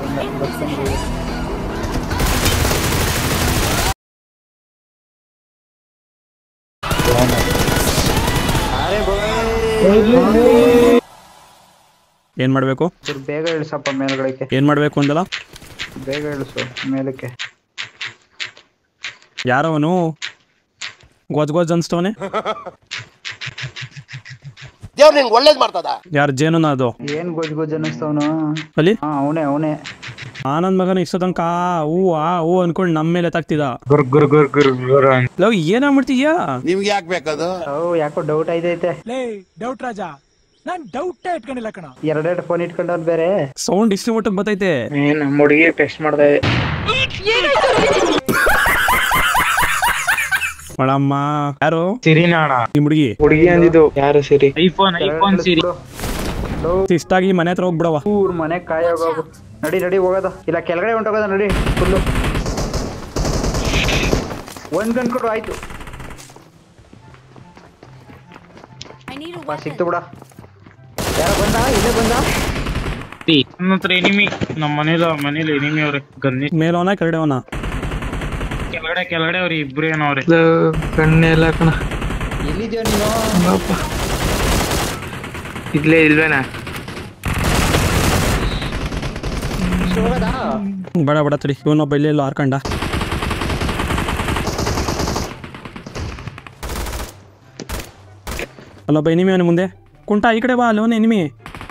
ಬಸ್ಸಂದ್ರೆ ಅರೆ ಬಾಯ್ ಏನ್ ಮಾಡ್ಬೇಕು ಚೂರು ಬೇಗ ಇಳಿಸಪ್ಪ ಮೇಲ್ಗಡೆಗೆ ಏನ್ ಮಾಡ್ಬೇಕು ಅಂದಲ್ಲ ಬೇಗ ಇಳಿಸು ಮೇಲಕ್ಕೆ ಯಾರವನು ಗೊಜ್ ಗೊಜ್ ಅನ್ಸ್ತವನೆ ದೇವ್ರು ನಿನ್ಗೆ ಒಳ್ಳೇದ್ ಮಾಡ್ತದ ಯಾರು ಜೇನುನ ಅದು ಏನ್ ಗೊಜ್ ಗೊಜ್ ಅನ್ನಿಸ್ತವನು ಅಲ್ಲಿ ಹಾ ಅವನೇ ಅವನೇ ಆನಂದ್ ಮಗನ ಇಷ್ಟ ತನಕ ಹೂ ಆ ಹೂ ಅನ್ಕೊಂಡು ನಮ್ಮ ಮೇಲೆ ತಾಕ್ತಿದ ಗುರ್ ಗುರ್ ಗುರ್ ಗುರ್ ಗುರ್ ಅಂತ. ಲವ್ ಏನ ಮಾಡ್ತೀಯಾ ನಿಮ್ಗೆ ಯಾಕೆ ಬೇಕದು ಓ ಯಾಕೋ ಡೌಟ್ ಐತೈತೆ ಲೇ ಡೌಟ್ ರಾಜ ನಾನ್ ಡೌಟ್ ಇಟ್ಕೊಂಡಿಲ್ಲ ಕಣ ಎರಡೆರಡು ಫೋನ್ ಇಟ್ಕೊಂಡವ್ರು ಬೇರೆ ಸೌಂಡ್ ಇಷ್ಟು ಮಟ್ಟಕ್ಕೆ ಬತ್ತೈತೆ ಏ ನಮ್ಮ ಹುಡುಗಿ ಟೆಸ್ಟ್ ಮಾಡ್ತಾ ಇದೆ ಮಳಮ್ಮ ಯಾರು ಸಿರಿನ ಅಣ್ಣ ನಿಮ್ ಹುಡುಗಿ ಹುಡುಗಿ ಅಂದಿದ್ದು ಯಾರು ಸಿರಿ ಐಫೋನ್ ಐಫೋನ್ ಸಿರಿ ಇಷ್ಟ ಆಗಿ ಮನೆ ಹತ್ರ ಹೋಗ್ಬಿಡವ ಊರ್ ಮನೆ ಕಾಯೋಗೋಗು ನಡಿ ನಡಿ ಹೋಗೋದ ಇಲ್ಲ ಕೆಳಗಡೆ ಹೊಂಟೋಗೋದ ನಡಿ ಫುಲ್ಲು ಒಂದ್ ಗಂಟೆ ಕೊಡು ಆಯ್ತು I need a ಬಾ weapon. ಸಿಕ್ತು ಬಿಡ ಯಾರ ಬಂದ ಇಲ್ಲೇ ಬಂದ ನನ್ನ ಹತ್ರ ಎನಿಮಿ ನಮ್ಮ ಮನೇಲ ಮನೇಲಿ ಎನಿಮಿ ಅವ್ರೆ ಗನ್ನಿ ಮೇಲವನ ಕೆಳಗಡೆ ಅವನ ಕೆಳಗಡೆ ಕೆಳಗಡೆ ಅವ್ರಿ ಇಬ್ರು ಏನವ್ರೆ ಕಣ್ಣೆಲ್ಲ ಕಣ ಎಲ್ಲಿದ್ಯೋ ನೀನು ಇಲ್ಲೇ ಇಲ್ವೇನಾ ಹೋಗೋದಾ ಬೇಡ ಬೇಡ ತಡಿ ಇವನೊಬ್ಬ ಇಲ್ಲೇ ಎಲ್ಲೋ ಹಾರ್ಕಂಡ ಅಲ್ಲೊಬ್ಬ ಎನಿಮಿ ಅವನ ಮುಂದೆ ಕುಂಟ ಈ ಕಡೆ ಬಾ ಅಲ್ಲೋನ ಎನಿಮಿ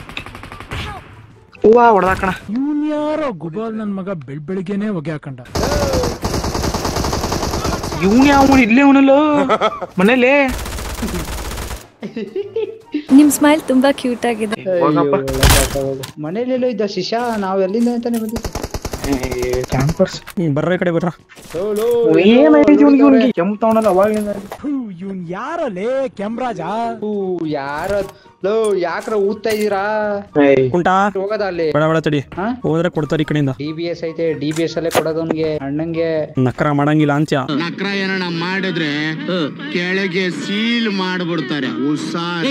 ಹೂವಾ ಹೊಡೆದಾಕಣ ಇವನ್ ಯಾರೋ ಗುಬಾಲ್ ನನ್ ಮಗ ಬೆಳ್ ಬೆಳಿಗ್ಗೆನೆ ಹೊಗೆ ಹಾಕೊಂಡ ಇವ್ನು ಯಾವ ಇಲ್ಲೇ ಅವನಲ್ಲ ಮನೇಲಿ ನಿಮ್ ಸ್ಮೈಲ್ ತುಂಬಾ ಕ್ಯೂಟ್ ಆಗಿದೆ ಮನೇಲೆಲ್ಲೋ ಇದ್ದ ಶಿಶಾ ನಾವ್ ಎಲ್ಲಿಂದ ಅಂತಾನೆ ಬಂದಿದ್ದು ಕ್ಯಾಂಪರ್ಸ್ ಬರ್ರ ಈ ಕಡೆ ಬರ್ರ ಏನಾಯ್ತು ಇವ್ನಿಗೆ ಇವ್ನಿಗೆ ಕೆಂಪು ತಗೊಂಡಲ್ಲ ಅವಾಗ್ಲಿಂದ ಇವನ್ ಯಾರಲ್ಲೇ ಕೆಂಬ್ರಾಜ ಹೂ ಯಾರ ಲೋ ಯಾಕ್ರ ಊದ್ತಾ ಇದೀರಾ ಕುಂಟ ಹೋಗೋದ ಅಲ್ಲಿ ಬೇಡ ಬೇಡ ತಡಿ ಹಾ ಹೋದ್ರೆ ಕೊಡ್ತಾರೆ ಈ ಕಡೆಯಿಂದ ಡಿ ಬಿ ಎಸ್ ಐತೆ ಡಿ ಬಿ ಎಸ್ ಅಲ್ಲೇ ಕೊಡೋದು ಅವ್ನಿಗೆ ಅಣ್ಣಂಗೆ ನಕ್ರ ಮಾಡಂಗಿಲ್ಲ ಅಂತ್ಯ ನಕ್ರ ಏನಣ್ಣ ಮಾಡಿದ್ರೆ ಕೆಳಗೆ ಸೀಲ್ ಮಾಡ್ಬಿಡ್ತಾರೆ ಹುಷಾರ್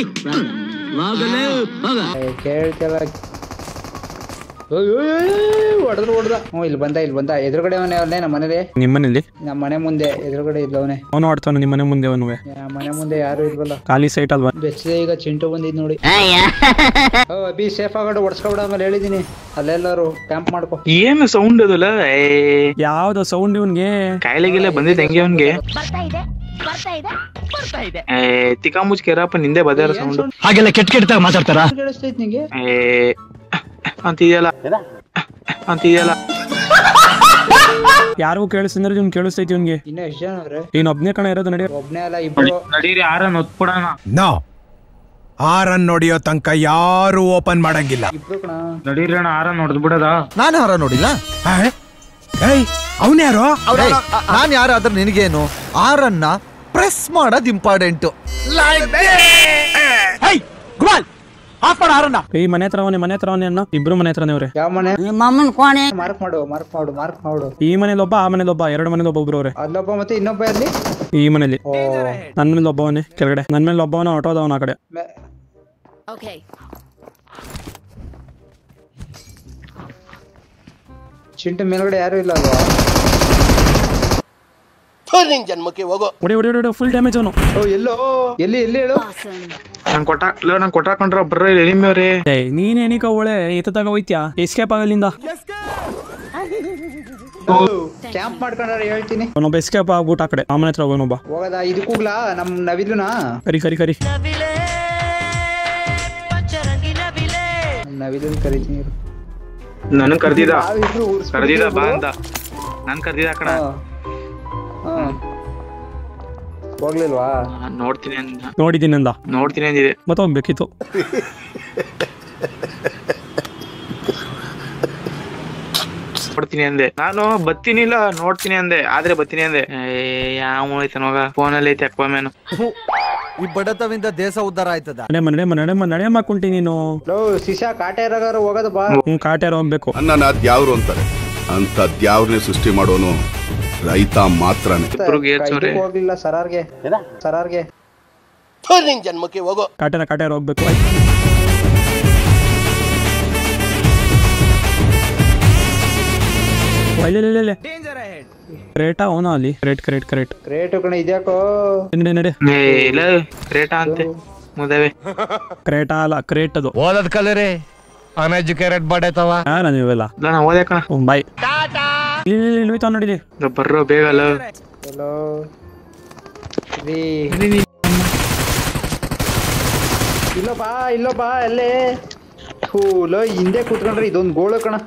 ಏ, ಕೇಳ್ತಿಲ್ಲ ಹೊಡೆದ್ರು ಹೊಡೆದ ಹ್ಞೂ ಇಲ್ಲಿ ಬಂದ ಇಲ್ಲಿ ಬಂದ ಎದುರುಗಡೆ ಅವನೇ ಅವನೇ ನಮ್ಮ ಮನೇಲಿ ನಿಮ್ಮನೇಲಿ ನಮ್ಮ ಮನೆ ಮುಂದೆ ಎದುರುಗಡೆ ಇಲ್ಲವನೇ ಅವನು ಆಡ್ತಾನೆ ನಿಮ್ಮ ಮನೆ ಮುಂದೆ ಅವನುವೆ ಮನೆ ಮುಂದೆ ಯಾರು ಇಲ್ವಲ್ಲ ಖಾಲಿ ಸೈಟ್ ಅಲ್ವಾ ಬೆಚ್ಚದೆ ಈಗ ಚಿಂಟು ಬಂದಿದ್ ನೋಡಿ ಓ ಅಭಿ ಸೇಫ್ ಆಗೋಡು ಹೊಡ್ಸ್ಕೊಬಿಡ ಆಮೇಲೆ ಹೇಳಿದೀನಿ ಅಲ್ಲೆಲ್ಲರೂ ಕ್ಯಾಂಪ್ ಮಾಡ್ಕೊ ಏನು ಸೌಂಡ್ ಅದಲ್ಲ ಏ ಯಾವ್ದು ಸೌಂಡ್ ಇವನ್ಗೆ ಕಾಯಿಲೆಗೆಲ್ಲ ಬಂದಿದೆ ಹೆಂಗೆ ಅವನ್ಗೆ ಬರ್ತಾ ಇದೆ ಬರ್ತಾ ಇದೆ ಬರ್ತಾ ಇದೆ ಏ ತಿಕಾಮುಚ್ ಕೆರಪ್ಪ ನಿಂದೆ ಬದಾರ ಸೌಂಡ್ ಹಾಗೆಲ್ಲ ಕೆಟ್ಟ ಕೆಟ್ಟದಾಗ ಮಾತಾಡ್ತಾರ ಕೇಳಿಸ್ತೈತ್ ನಿಂಗೆ ಏ ಅಂತಿದೆಯಲ್ಲ ಅಂತಿದೆಯಲ್ಲ ಯಾರಿಗೂ ಕೇಳಿಸ್ತಂದ್ರೆ ಇವ್ನು ಕೇಳಿಸ್ತೈತಿ ಇವ್ನಿಗೆ ಇನ್ನ ಎಷ್ಟ್ ಜನ ಅವ್ರೆ ಇನ್ ಒಬ್ನೇ ಕಣ ಇರೋದು ನಡಿ ಒಬ್ನೇ ಅಲ್ಲ ಇಬ್ರು ನಡೀರಿ ಯಾರ ಒತ್ಬಿಡೋಣ ನೋ ಆ ರನ್ ನೋಡಿಯೋ ತನಕ ಯಾರು ಓಪನ್ ಮಾಡಂಗಿಲ್ಲ ಇಬ್ರು ಕಣ ನಡೀರಿ ಅಣ್ಣ ಆರ ನೋಡ್ದು ಬಿಡದ ನಾನು ಯಾರ ನೋಡಿಲ್ಲ ಏಯ್ ಅವನ್ಯಾರೋ ನಾನು ಯಾರಾದ್ರೂ ನಿನಗೇನು ಆರನ್ನ ಪ್ರೆಸ್ ಮಾಡೋದು ಇಂಪಾರ್ಟೆಂಟು ಗುಬಾಲ್ ಆಫ್ ಮಾಡ ಆರನ್ನ ಈ ಮನೆ ಹತ್ರ ಅವನೇ ಮನೆ ಹತ್ರ ಅವನೇ ಅನ್ನ ಇಬ್ರು ಮನೆ ಹತ್ರನೇ ಅವ್ರೆ ಯಾವ ಮನೆ ಮಾಮನ್ ಕೋಣೆ ಮಾರ್ಕ್ ಮಾಡು ಮಾರ್ಕ್ ಮಾಡು ಮಾರ್ಕ್ ಮಾಡು ಈ ಮನೇಲಿ ಒಬ್ಬ ಆ ಮನೇಲಿ ಒಬ್ಬ ಎರಡು ಮನೇಲಿ ಒಬ್ಬ ಒಬ್ರು ಅವ್ರೆ ಅಲ್ಲೊಬ್ಬ ಮತ್ತೆ ಇನ್ನೊಬ್ಬ ಅಲ್ಲಿ ಈ ಮನೇಲಿ ಓ ನನ್ನ ಮೇಲೆ ಒಬ್ಬವನೇ ಕೆಳಗಡೆ ನನ್ನ ಮೇಲೆ ಒಬ್ಬವನ ಹೊಟ್ಟೋದವನ ಆ ಕಡೆ ಮೆ- ಓಕೆ ಚಿಂಟು ಮೇಲ್ಗಡೆ ಯಾರು ಇಲ್ಲ ಅಲ್ವಾ ನಿನ್ ಜನ್ಮಕ್ಕೆ ಹೋಗೋ ಹೊಡಿ ಹೊಡಿ ಹೊಡಿ ಫುಲ್ ಡ್ಯಾಮೇಜ್ ಅವನು ಓ ಎಲ್ಲೋ ಎಲ್ಲಿ ಎಲ್ಲಿ ಹೇಳು ನಂಗೆ ಕೊಟ್ಟ ಇಲ್ಲ ನಂಗೆ ಕೊಟ್ಟಾಕೊಂಡ್ರ ಬರ್ರ ಎಲಿಮಿ ಅವ್ರೆ ಏಯ್ ನೀನ್ ಏನಿಕ ಒಳ್ಳೆ ಎತ್ತದಾಗ ಹೋಯ್ತ್ಯಾ ಎಸ್ಕೇಪ್ ಆಗಲಿಂದ ಕ್ಯಾಂಪ್ ಮಾಡ್ಕೊಂಡ್ರೆ ಹೇಳ್ತೀನಿ ಅವನೊಬ್ಬ ಎಸ್ಕೇಪ್ ಆಗ್ಬಿಟ್ಟು ಆ ಕಡೆ ಆ ಮನೆ ಹತ್ರ ಹೋಗೋನೊಬ್ಬ ಹೋಗದ ಇದಕ್ಕೂಗ್ಲಾ ನಮ್ ನವಿಲುನಾ ಕರಿ ಕರಿ ಕರಿ ನಮ್ ನವಿಲುನ್ ಕರಿತೀನಿ ಇರು. ನನಗ್ ಕರ್ದಿದ ನಾವಿಬ್ರು ಕರ್ದಿದ ಊರ್ಸ್ಬಿಡ್ತೀವಿ ಬಾ ಬಿಡು. ಅಂತ ನನ್ ಕರ್ದಿದ ಕಣ ಹಾ. ಹಾ. ಹೋಗ್ಲಿಲ್ವಾ ನಾನ್ ನೋಡ್ತೀನಿ ಅಂದ ನೋಡಿದ್ದೀನಿ ಅಂದ ನೋಡ್ತೀನಿ ಅಂದಿದೆ ಮತ್ತೆ ಹೋಗ್ಬೇಕಿತ್ತು ನೋಡ್ತೀನಿ ಅಂದೆ ನಾನು ಬತ್ತೀನಿಲ್ಲ ನೋಡ್ತೀನಿ ಅಂದೆ ಆದ್ರೆ ಬತ್ತೀನಿ ಅಂದೆ ಏ ಯಾವ ಐತೆ ನೋಗ ಫೋನಲ್ಲಿ ಐತೆ ಅಕ್ವಾಮೇನು ಈ ಬಡತವಿಂದ ದೇಶ ಉದ್ಧಾರ ಆಯ್ತದ ನಡೆ ನಡೆ ನಡೆ ನಡೆ ಮಾಡ್ಕೊಂಟಿ ನೀನು ಲೋ ಶಿಶಾ ಕಾಟ ಇರೋಗಾರು ಹೋಗೋದು ಬಾ ಹ್ಮ್ ಕಾಟ್ಯಾರ ಹೋಗ್ಬೇಕು ಅನ್ನನ ದ್ಯಾವ್ರು ಅಂತಾರೆ ಅಂತ ದ್ಯಾವ್ರನ್ನೇ ಸೃಷ್ಟಿ ಮಾಡೋನು ರೈತ ಮಾತ್ರನೇ ಇಬ್ರಿಗೆ ಏರ್ಸೋರೆ ಇದಕ್ಕೂ ಹೋಗ್ಲಿಲ್ಲ ಸರಾರ್ಗೆ ಸರಾರ್ಗೆ ನಿನ್ ಜನ್ಮಕ್ಕೆ ಹೋಗೋ ಕಾಟ್ಯಾರ ಕಾಟ್ಯಾರ ಹೋಗ್ಬೇಕು ಇಲ್ಲಿ ಇಲ್ಲಿ, ಇಲ್ಲಿ ಕ್ರೇಟಾ ಅವನ ಅಲ್ಲಿ ಕ್ರೇಟ್ ಕ್ರೇಟ್ ಕ್ರೇಟ್ ಗ್ರೇಟ್ ಕಣ ಇದ್ಯಾಕೋ ನಡಿ ನಡಿ ಏ ಇಲ್ಲ ರೇಟ ಅಂತೆ ಮುದವೆ ಕ್ರೇಟಾ ಅಲ್ಲ ಕ್ರೇಟ್ ಅದು ಓದದ್ ಕಲರಿ ಅನ್ಎಜುಕೇಟೆಡ್ ಬಡೈತವ ಯಾರ ನೀವೆಲ್ಲ ಇಲ್ಲ ನಾ ಓದ್ಯಾಕ ಬಾಯ್ ಇಲ್ಲಿ ಇಲ್ಲಿ ಇಲ್ಲಿ ಹೋಯ್ತಾವ್ ನೋಡಿ ಬರ್ರೋ ಬೇಗ ಅಲ್ಲ ಹಲೋ ರೀ ಇಲ್ಲೋ ಬಾ ಇಲ್ಲೋ ಬಾ ಅಲ್ಲೇ ಥೂ ಲೋ ಹಿಂದೆ ಕೂತ್ಕೊಂಡ್ರೆ ಇದೊಂದು ಗೋಳು ಕಣ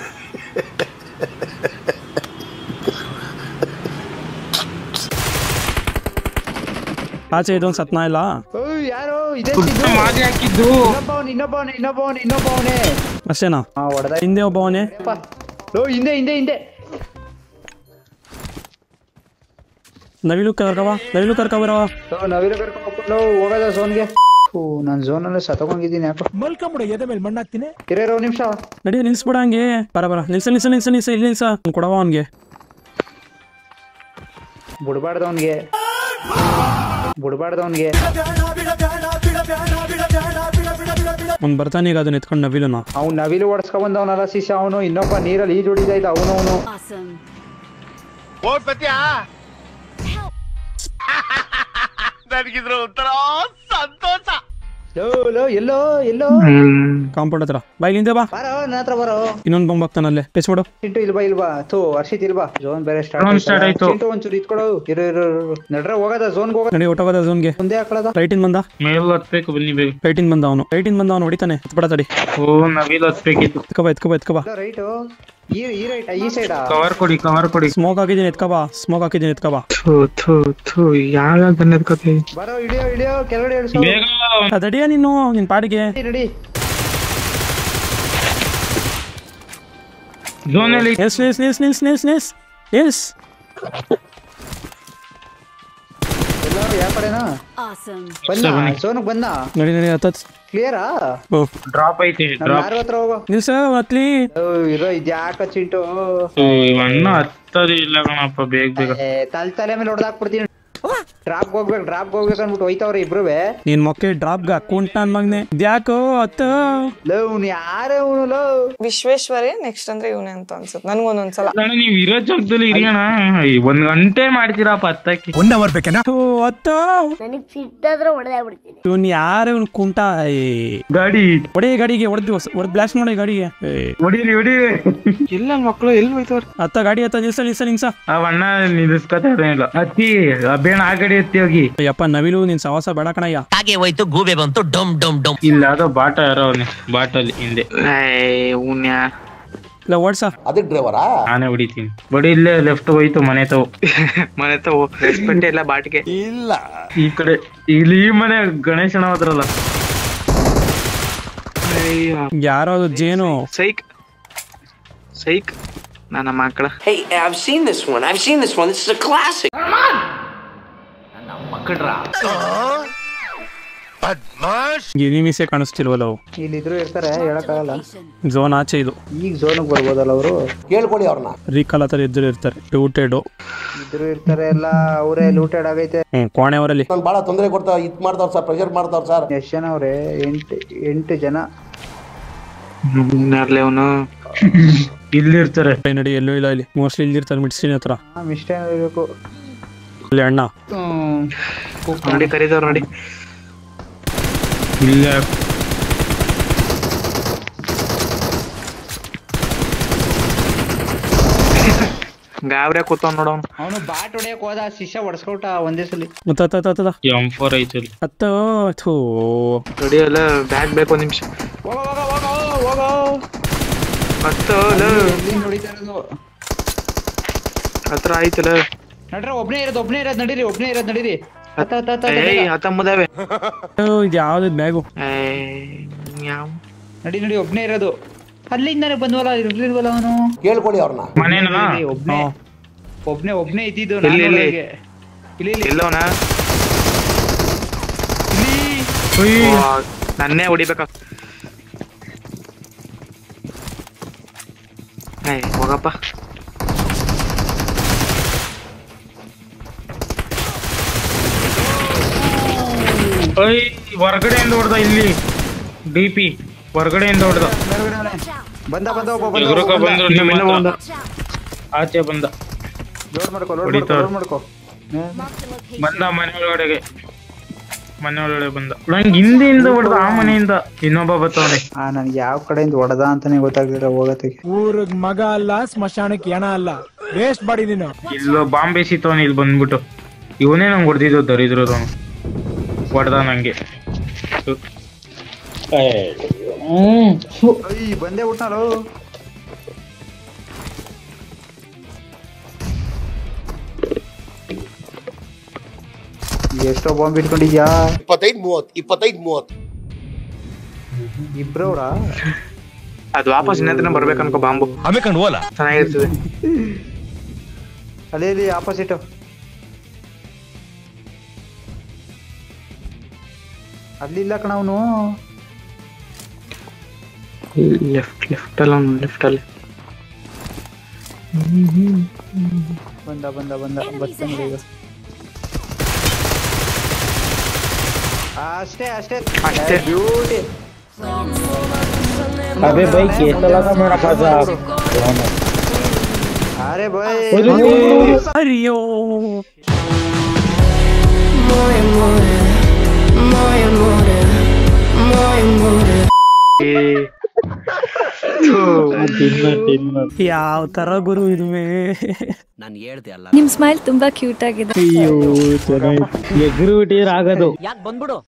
ಆಚೆ ಇದೊಂದು ಸತ್ನ ಇಲ್ಲ ಓಯ್ ಯಾರೋ ಇದೇ ಮಾದಿ ಹಾಕಿದ್ದು ಇನ್ನೊಬ್ಬವನ್ ಇನ್ನೊಬ್ಬವನ್ ಇನ್ನೊಬ್ಬವನ್ ಇನ್ನೊಬ್ಬವನೇ ಅಷ್ಟೇನಾ ಹಾ ಹೊಡೆದ ಹಿಂದೆ ಒಬ್ಬವನೇ ಲೋ ಹಿಂದೆ ಹಿಂದೆ ಹಿಂದೆ ನವಿಲು ಕರ್ಕವ ನವಿಲು ಕರ್ಕಬರವ ಲೋ ನವಿಲು ಕರ್ಕೊಂಡು ಹೋಗ್ಕೊಂಡು ಹೋಗೋದ ಝೋನ್ಗೆ ಥೂ ನಾನು ಝೋನಲ್ಲಿ ಸತ್ತೋಗಂಗಿದ್ದೀನಿ ಯಾಕೋ ಮಲ್ಕೊಂಬಿಡ ಎದೆ ಮೇಲೆ ಮಣ್ಣಾಕ್ತೀನಿ ಇರೋ ನಿಮಿಷ ನಡಿ ನಿಲ್ಸ್ಬಿಡ ಹಂಗೆ ಬರ ಬರ ನಿಲ್ಸ ನಿಲ್ಸ ನಿಲ್ಸ ನಿಲ್ಸ ಇಲ್ಲಿ ನಿಲ್ಸ ಅವ್ನ್ ಕೊಡವ ಅವನ್ಗೆ ಬಿಡ್ಬಾರ್ದವನ್ಗೆ ಬಿಡ್ಬಾರ್ದವನ್ಗೆ ಅವ್ನು ಬರ್ತಾನೆ ಈಗ ಅದನ್ನ ಎತ್ಕೊಂಡು ನವಿಲುನ ಅವ್ನು ನವಿಲು ಓಡಿಸ್ಕೊ ಬಂದವನಲ್ಲ ಶಿಷ್ಯ ಅವನು ಇನ್ನೊಬ್ಬ ನೀರಲ್ಲಿ ಈಜು ಹೊಡಿತಾ ಇದ್ದ ಅವನು ಅವನು ನನಗಿದ್ರ ಒಂಥರ ಸಂತೋಷ ಲೋ ಲೋ ಎಲ್ಲೋ ಎಲ್ಲೋ ಕಾಂಪೌಂಡ್ ಹತ್ರ ಬಾ ಇಲ್ಲಿಂದ ಬಾ ಬಾರೋ ನನ್ನ ಹತ್ರ ಬರೋ ಇನ್ನೊಂದು ಬಾಂಬ್ ಹಾಕ್ತಾನಲ್ಲಿ ಟೆಚ್ ಮಾಡು ಚಿಂಟು ಇಲ್ಬಾ ಇಲ್ಬಾ ಥೂ ಹರ್ಷಿತ್ ಇಲ್ಬಾ ಝೋನ್ ಬೇರೆ Zone start ಸ್ಟಾರ್ಟ್ ಆಯ್ತು. ಚಿಂಟು ಒಂಚೂರು ಇತ್ಕೊಡು ಇರು ಇರು ಇರು. ನಡ್ರ ಹೋಗದ ಝೋನ್ಗೆ ಹೋಗೋದ ನಡಿ ಒಟ್ಟೋಗೋದ ಝೋನ್ಗೆ ಮುಂದೆ ಹಾಕೊಳ್ಳೋದ ರೈಟಿನ್ ಬಂದ ಮೇಲ್ ಹತ್ಬೇಕು ಬನ್ನಿ ಬೇಗ ರೈಟಿನ್ ಬಂದ ಅವನು ರೈಟಿನ್ ಬಂದ ಅವನು ಹೊಡಿತಾನೆ ಎತ್ಬಿಡ ತಡಿ ಓ ನವಿಲ್ ಹತ್ಬೇಕಿತ್ತು ಎತ್ಕಬಾ ಎತ್ಕಬಾ ಎತ್ಕಬಾ ರೈಟು ಈ ಈ ರೈಟ್ ಈ ಸೈಡಾ ಕವರ್ ಕೊಡಿ ಕವರ್ ಕೊಡಿ ಸ್ಮೋಕ್ ಹಾಕಿದ್ದೀನಿ ಎತ್ಕಬಾ ಸ್ಮೋಕ್ ಹಾಕಿದ್ದೀನಿ ಎತ್ಕಬಾ ಥೂ ಥೂ ಥೂ ಯಾವ ಬಂದ್ ಎತ್ಕೋತಿ ಬರೋ ಇಳಿಯೋ ಇಳಿಯೋ ಕೆಳಗಡೆ ಇಳಿಸೋ ಬೇಗ ಅದಡಿಯ ನೀನು ನಿನ್ ಪಾಡಿಗೆ ನಡಿ ಝೋನಲ್ಲಿ ನಿಲ್ಸ್ ನಿಲ್ಸ್ ನಿಲ್ಸ್ ನಿಲ್ಸ್ ನಿಲ್ಸ್ ನಿಲ್ಸ್ ನಿಲ್ಸ್ ಎಲ್ಲರೂ ಯಾವ ಕಡೆನಾ ಬಂದ ಝೋನ್ಗೆ ಬಂದ ನಡಿ ನಡಿ ಹತ್ತತ್ ಕ್ಲಿಯರಾ ಓ ಡ್ರಾಪ್ ಐತಿ ನಮ್ ಡ್ರಾಪ್ ಯಾರ ಹತ್ರ ಹೋಗೋ ನಿಲ್ಸ ಹತ್ಲಿ ಓ, ಇರೋ ಇದ್ಯಾಕ ಚಿಂಟು ಇವನ್ನ ಹತ್ತದು ಇಲ್ಲ ಕಣಪ್ಪ ಬೇಗ ಬೇಗ ಏ, ತಲ್ ತಲೆ ಮೇಲೆ ಹೊಡೆದಾಕ್ಬಿಡ್ತೀನಿ ಡ್ರಾಪ್ ಹೋಗ್ಬೇಕು ಡ್ರಾಪ್ ಹೋಗ್ಬೇಕು ಅನ್ಬಿಟ್ಟು ಹೋಯ್ತವ್ರೆ ಇಬ್ರುವೆ ನಿನ್ ಮೊಕ್ಕೆ ಡ್ರಾಪ್ಗೆ ಹಾಕೊಂಡ್ ನನ್ ಮಗ್ನೆ ಇದ್ಯಾಕೋ ಹತ್ತ ಲವ್ ಯಾರೇ ಅವನು ಲವ್ ವಿಶ್ವೇಶ್ವರೇ ನೆಕ್ಸ್ಟ್ ಅಂದ್ರೆ ಇವನೇ ಅಂತ ಅನ್ಸುತ್ತೆ ನನ್ಗೊಂದೊಂದ್ಸಲ ಅಣ್ಣ ನೀವ್ ಇರೋ ಜಾಗದಲ್ಲಿ ಇರಿಯೋಣ ಒಂದ್ ಗಂಟೆ ಮಾಡ್ತೀರಪ್ಪ ಹತ್ತಕ್ಕೆ ಒನ್ ಅವರ್ ಬೇಕೇನಾ ಹತ್ತ ನನಗೆ ಸಿಟ್ಟಾದ್ರೆ ಹೊಡೆದೇ ಬಿಡ್ತೀನಿ ಇವನ್ ಯಾರು ಇವ್ನ್ ಕುಂಟ ಗಾಡಿ ಹೊಡೆ ಗಾಡಿಗೆ ಹೊಡೆದು ಹೊಡೆದ್ ಬ್ಲಾಸ್ಟ್ ಮಾಡಿ ಗಾಡಿಗೆ ಏ, ಹೊಡೀಲಿ ಹೊಡೀಲಿ ಇಲ್ಲ ಮಕ್ಳು ಎಲ್ಲಿ ಹೋಯ್ತವ್ರ ಹತ್ತ ಗಾಡಿ ಹತ್ತ ನಿಲ್ಸ ನಿಲ್ಸ ನಿಲ್ಸ ಅವ ಅಣ್ಣ ನಿಲ್ಲಿಸ್ಕೊತಾ ಇಲ್ಲ ಹತ್ತಿ ಬೇಡ ಆ ಗಾಡಿ ಹತ್ತಿ ಹೋಗಿ ಅಯ್ಯಪ್ಪ ನವಿಲು ನಿನ್ ಸವಾಸ ಬೇಡ ಕಣಯ್ಯ ಹಾಗೆ ಹೋಯ್ತು ಗೂಬೆ ಬಂತು ಡೊಮ್ ಡೊಮ್ ಡೊಮ್ ಇಲ್ಲ ಅದು ಬಾಟ ಯಾರೋ ಅವನೇ ಬಾಟಲ್ಲಿ ಹಿಂದೆ ಉನ್ಯ ಇಲ್ಲ ಓಡ್ಸ ಅದಕ್ಕೆ ಡ್ರೈವರಾ ನಾನೇ ಹೊಡಿತೀನಿ ಬಡಿ ಇಲ್ಲೇ ಲೆಫ್ಟ್ ಹೋಯ್ತು ಮನೆ ತಗೋ ಮನೆ ತಗೋ ರೆಸ್ಪೆಕ್ಟ್ ಇಲ್ಲ ಬಾಟಿಗೆ ಇಲ್ಲ ಈ ಕಡೆ ಇಲ್ಲಿ ಈ ಮನೆ ಗಣೇಶನ ಹೋದ್ರಲ್ಲ ಯಾರೋ ಅದು ಜೇನು ಸೈಕ್ ಸೈಕ್ ನನ್ನ ಮಕ್ಕಳ Hey, I've seen this one. I've seen this one. This is a classic. ಗಿರಿಮಿಸೆ ಕಾಣಿಸ್ತಿಲ್ವಲ್ಲ ಅವು ಇಲ್ಲಿದ್ರು ಇರ್ತಾರೆ ಹೇಳಕ್ಕಾಗಲ್ಲ ಝೋನ್ ಆಚೆ ಇದು ಈಗ ಝೋನ್ಗೆ ಬರ್ಬೋದಲ್ಲ ಅವರು ಕೇಳ್ಕೊಡಿ ಅವ್ರನ್ನ ರೀಕಾಲ್ ಹತ್ರ ಇದ್ರು ಇರ್ತಾರೆ ಟೂಟೆಡು ಇದ್ರು ಇರ್ತಾರೆ ಎಲ್ಲ ಅವರೇ ಲೂಟೆಡ್ ಆಗೈತೆ ಹ್ಮ್ ಕೋಣೆಯವರಲ್ಲಿ ನಾನು ಬಹಳ ತೊಂದರೆ ಕೊಡ್ತಾ ಇದ್ ಮಾಡ್ತಾವ್ ಸರ್ ಪ್ರೆಷರ್ ಮಾಡ್ತಾವ್ ಸರ್ ಎಷ್ಟು ಜನ ಅವ್ರೆ ಎಂಟು ಎಂಟು ಜನ ಯಾರ್ಲೆ ಅವನು ಇಲ್ಲಿ ಇರ್ತಾರೆ ನಡಿ ಎಲ್ಲೂ ಇಲ್ಲ ಇಲ್ಲಿ ಮೋಸ್ಟ್ಲಿ ಇಲ್ಲಿ ಇರ್ತಾರೆ ಮಿಡ್ಸ್ಟಿನ್ ಹತ್ರ ಇಷ್ಟೇ ಇರಬೇಕು ಅಲ್ಲಿ ಅಣ್ಣ ನೋಡಿ ಕರೀದವ್ರು ನೋಡಿ ಇಲ್ಲ ಗಾಬ್ರೆ ಕೂತವ್ ನೋಡವ್ನು ಅವನು ಬಾಟ್ ಹೊಡೆಯಕ್ ಹೋದ ಶಿಷ್ಯ ಹೊಡ್ಸ್ಕೊಟ ಒಂದೇ ಸಲ ಮತ್ತ ಹತ್ತ ಹತ್ತ ಹತ್ತದ ಎಂ ಫೋರ್ ಐತಲ್ಲಿ ಹತ್ತ ಥೂ ರೆಡಿಯಲ್ಲ ಬ್ಯಾಗ್ ಬೇಕು ಒಂದ್ ನಿಮಿಷ ಹೋಗೋ ಹೋಗೋ ಹೋಗೋ ಹೋಗೋ ಹತ್ತು ಎಲ್ಲಿ ನೋಡಿತಾ ಇರೋದು ಹತ್ರ ಆಯ್ತಲ್ಲ ನಡ್ರ ಒಬ್ನೇ ಇರೋದು ಒಬ್ನೇ ಇರೋದು ನಡೀರಿ ಒಬ್ನೇ ಇರೋದು ನಡೀರಿ ಹತ್ತ ಹತ್ತ ಹತ್ತ ಹತ್ತ, ಏಯ್ ಬೇಗ. ಹತ್ತೊಂಬದಾವೆ ಇದು ಯಾವ್ದು ಬ್ಯಾಗು ಯಾವ ನಡಿ ನಡಿ ಒಬ್ನೇ ಇರೋದು ಅಲ್ಲಿಂದಾನೆ ಬಂದ್ವಲ್ಲ ಇರ್ಲಿಲ್ವಲ್ಲ ಅವನು ಕೇಳ್ಕೊಡಿ ಅವ್ರನ್ನ ಮನೇನಾ ಒಬ್ನೇ ಒಬ್ನೇ ಒಬ್ನೇ ಇದ್ದಿದ್ದು ಎಲ್ಲಿ, ನಾನು ಎಲ್ಲಿ? ಒಳಗೆ. ಇಲ್ಲಿ ಇಲ್ಲಿ ಎಲ್ಲವನ ನನ್ನೇ ಹೊಡಿಬೇಕ ಏಯ್ ಹೋಗಪ್ಪ ಓಯ್ ಹೊರಗಡೆಯಿಂದ ಹೊಡೆದ ಇಲ್ಲಿ ಡಿ ಪಿ ಹೊರಗಡೆಯಿಂದ ಹೊಡೆದ ಮೇಲ್ಗಡೆ ಅವ್ನೆ. ಬಂದ ಬಂದ ಒಬ್ಬ ಬಂದ ಎಗ್ರಕ ಒಬ್ಬ ಬಂದ. ಬಂದ್ರು ನಿಮ್ಮ ಬಂದ ಆಚೆ ಬಂದ ಲೋಡ್ ಮಾಡ್ಕೋ ಲೋಡ್ ಹೊಡಿತಾ ಮಾಡ್ಕೋ ಲೋಡ್ ಮಾಡ್ಕೋ ಬಂದ ಮನೆ ಒಳಗಡೆಗೆ ಮನೆ ಒಳಗಡೆ ಬಂದ ನಂಗೆ ಹಿಂದೆಯಿಂದ ಹೊಡೆದ ಆ ಮನೆಯಿಂದ ಇನ್ನೊಬ್ಬ ಬತ್ತವನೆ ಆ ನನ್ಗೆ ಯಾವ ಕಡೆಯಿಂದ ಹೊಡೆದ ಅಂತಾನೆ ಗೊತ್ತಾಗ್ಲಿಲ್ಲ ಹೋಗತ್ತಿಗೆ ಊರಿಗ್ ಮಗ ಅಲ್ಲ ಸ್ಮಶಾನಕ್ಕೆ ಹೆಣ ಅಲ್ಲ ವೇಸ್ಟ್ ಮಾಡಿ ನೀನು ಇಲ್ಲೋ ಬಾಂಬೆ ಸಿತ್ತವನ್ ಇಲ್ಲಿ ಬಂದ್ಬಿಟ್ಟು ಇವನೇ ನಂಗೆ ಹೊಡೆದಿದ್ದು ದರಿದ್ರದವನು ಹೊಡೆದ ನಂಗೆ ಅಯ್ಯ ಬಂದೇ ಬಿಟ್ನಲ್ಲೋ ಎಷ್ಟೋ ಬಾಂಬ್ ಇಟ್ಕೊಂಡಿದ್ಯಾ ಇಪ್ಪತ್ತೈದು ಮೂವತ್ತು ಇಪ್ಪತ್ತೈದು ಮೂವತ್ತು ಇಬ್ರವ್ರ ಅದು ವಾಪಸ್ ಇನ್ನತ್ರ ಬರ್ಬೇಕು ಅನ್ಕೋ ಬಾಂಬು ಹಮ್ಮಿಕೊಂಡು ಹೋಲ ಚೆನ್ನಾಗಿರ್ತದೆ ಅಲ್ಲಿ ಇಲ್ಲಿ ಆಪೋಸಿಟ್ ಅಲ್ಲಿ ಇಲ್ಲ ಕಣ ಅವನು ಲೆಫ್ಟ್ ಲೆಫ್ಟ್ ಅಲ್ಲ ಲೆಫ್ಟ್ ಅಲ್ಲಿ ಬಂದ ಬಂದ ಬಂದ ಬರ್ತಾನೆ ಈಗ ಅಷ್ಟೇ ಅಷ್ಟೇ ಅಷ್ಟೇ. ಬ್ಯೂಟಿ अबे भाई कैसा लगा मेरा मजाक अरे भाई ಅಯ್ಯೋ ಯಾವ ತರ ಗುರು ಇದುವೆ ನಿಮ್ ಸ್ಮೈಲ್ ತುಂಬಾ ಕ್ಯೂಟ್ ಆಗಿದೆ ಅಯ್ಯೋ ಚೆನ್ನಾಗಿ ಎಗ್ರು ಬಿಟ್ಟಿದ್ರೆ ಆಗದು ಯಾಕೆ ಬಂದ್ಬಿಡು